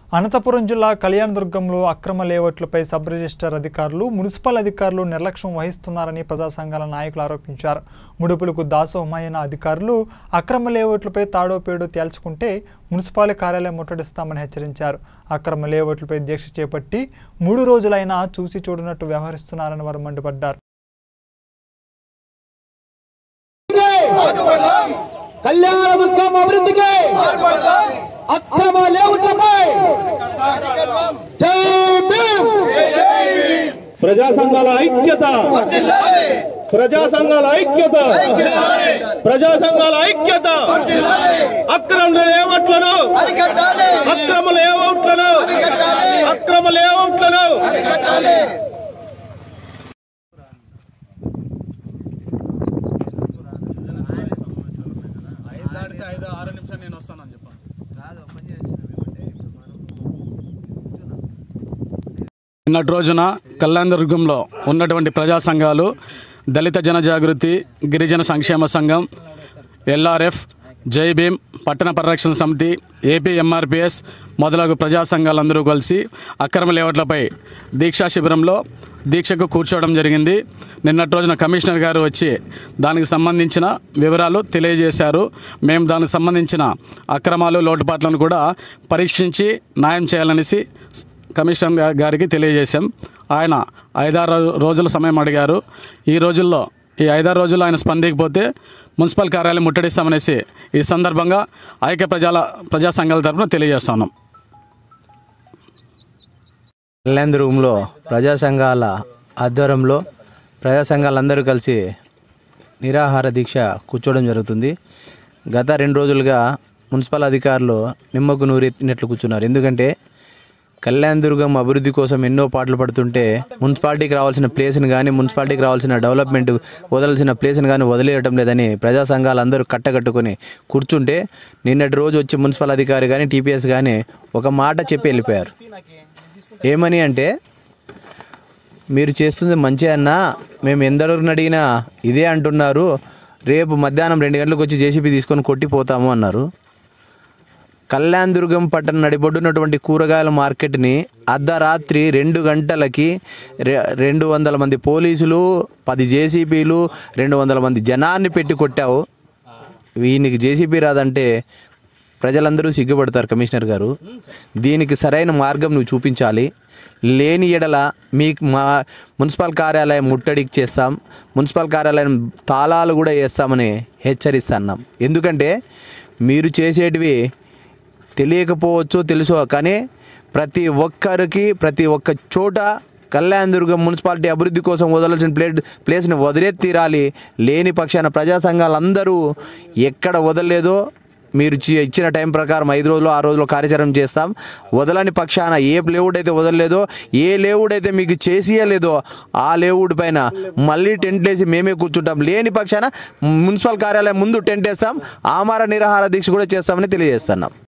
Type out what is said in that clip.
అనంతపురం జిల్లా కళ్యాణదుర్గంలో అక్రమ లేఅవుట్లపై సబ్ రిజిస్టర్ అధికారులు మున్సిపల్ అధికారులు నిర్లక్ష్యం వహిస్తున్నారని ప్రజా సంఘాల నాయకులు ఆరోపించారు ముడుపులకు దాసోహమైన అధికారులు అక్రమ లేఅవుట్లపై తాడోపేడో తేల్చుకుంటే మున్సిపాలిటీ కార్యాలయం ముట్టడిస్తామని హెచ్చరించారు అక్రమ లేఅవుట్లపై దీక్ష చేపట్టి మూడు రోజులైనా చూసి చూడనట్టు వ్యవహరిస్తున్నారని వారు మండిపడ్డారు కళ్యాణ దుర్గం అభివృద్ధికి అక్రమ లేవుట్లపై జై భీమ్ ప్రజా సంఘాల ఐక్యత ప్రజా సంఘాల ఐక్యత ప్రజా సంఘాల ఐక్యత అక్రమ లేఅవుట్లను అక్రమ లేఅవుట్లను అక్రమ లేఅవుట్లను ఐదు దాటితే ఐదు ఆరు నిమిషాలు నేను వస్తానని చెప్పాను నిన్నటి రోజున కళ్యాణదుర్గంలో ఉన్నటువంటి ప్రజా సంఘాలు దళిత జన జాగృతి గిరిజన సంక్షేమ సంఘం ఎల్ఆర్ఎఫ్ జై భీమ్ పట్టణ పరిరక్షణ సమితి ఏపీ ఎంఆర్పిఎస్ మొదలగు ప్రజా సంఘాలందరూ కలిసి అక్రమ లేఅవుట్లపై దీక్షా శిబిరంలో దీక్షకు కూర్చోవడం జరిగింది నిన్నటి రోజున కమిషనర్ గారు వచ్చి దానికి సంబంధించిన వివరాలు తెలియజేశారు మేము దానికి సంబంధించిన అక్రమాలు లోటుపాట్లను కూడా పరీక్షించి న్యాయం చేయాలనేసి కమిషనర్ గా- గారికి తెలియజేశాం ఆయన ఐదారు రోజుల సమయం అడిగారు ఈ రోజుల్లో ఈ ఐదారు రోజుల్లో ఆయన స్పందించకపోతే మున్సిపల్ కార్యాలయం ముట్టడిస్తామనేసి ఈ సందర్భంగా ఐక్య ప్రజల ప్రజా సంఘాల తరఫున తెలియజేస్తున్నాం కళ్యాణ్ రూమ్లో ప్రజా సంఘాల ఆధ్వర్యంలో ప్రజా సంఘాలందరూ కలిసి నిరాహార దీక్ష కూర్చోవడం జరుగుతుంది గత రెండు రోజులుగా మున్సిపల్ అధికారులు నిమ్మకు నూరెత్తినట్లు కూర్చున్నారు ఎందుకంటే కళ్యాణ్ దుర్గం అభివృద్ధి కోసం ఎన్నో పాటలు పడుతుంటే మున్సిపాలిటీకి రావాల్సిన ప్లేస్ని కానీ మున్సిపాలిటీకి రావాల్సిన డెవలప్మెంట్ వదలాల్సిన ప్లేస్ని కానీ వదిలేయటం లేదని ప్రజా సంఘాలు అందరూ కట్టకట్టుకొని కూర్చుంటే నిన్నటి రోజు వచ్చి మున్సిపల్ అధికారి కానీ టీపీఎస్ కానీ ఒక మాట చెప్పి వెళ్ళిపోయారు ఏమని అంటే మీరు చేస్తుంది మంచి అన్నా మేము ఎందరిని అడిగినా ఇదే అంటున్నారు రేపు మధ్యాహ్నం రెండు గంటలకు వచ్చి జేసీబీ తీసుకొని కొట్టిపోతాము అన్నారు కళ్యాణ్ దుర్గం పట్టణ నడిబొడ్డున్నటువంటి కూరగాయల మార్కెట్ని అర్ధరాత్రి రెండు గంటలకి రె- రెండు వందల మంది పోలీసులు పది జేసీబీలు రెండు వందల మంది జనాన్ని పెట్టి కొట్టావు వీనికి జేసీబీ రాదంటే ప్రజలందరూ సిగ్గుపడతారు కమిషనర్ గారు దీనికి సరైన మార్గం నువ్వు చూపించాలి లేని ఎడల మీకు మా మున్సిపల్ కార్యాలయం ముట్టడికి చేస్తాం మున్సిపల్ కార్యాలయం తాళాలు కూడా వేస్తామని హెచ్చరిస్తున్నాం ఎందుకంటే మీరు చేసేటివి తెలియకపోవచ్చు తెలుసో కానీ ప్రతి ఒక్కరికి ప్రతి ఒక్క చోట కళ్యాణ్ దుర్గం మున్సిపాలిటీ అభివృద్ధి కోసం వదలాల్సిన ప్లేట్ ప్లేస్ని వదిలే తీరాలి లేని పక్షాన ప్రజా సంఘాలందరూ ఎక్కడ వదలలేదో మీరు చి- ఇచ్చిన టైం ప్రకారం ఐదు రోజులు ఆరు రోజులు కార్యాచరణ చేస్తాం వదలని పక్షాన ఏ లేవుడ్ అయితే వదలలేదో ఏ లేవుడ్ అయితే మీకు చేసియలేదో ఆ లేవుడ్ పైన మళ్ళీ టెంట్ వేసి మేమే కూర్చుంటాం లేని పక్షాన మున్సిపల్ కార్యాలయం ముందు టెంట్ వేస్తాం ఆమార నిరాహార దీక్ష కూడా చేస్తామని తెలియజేస్తున్నాం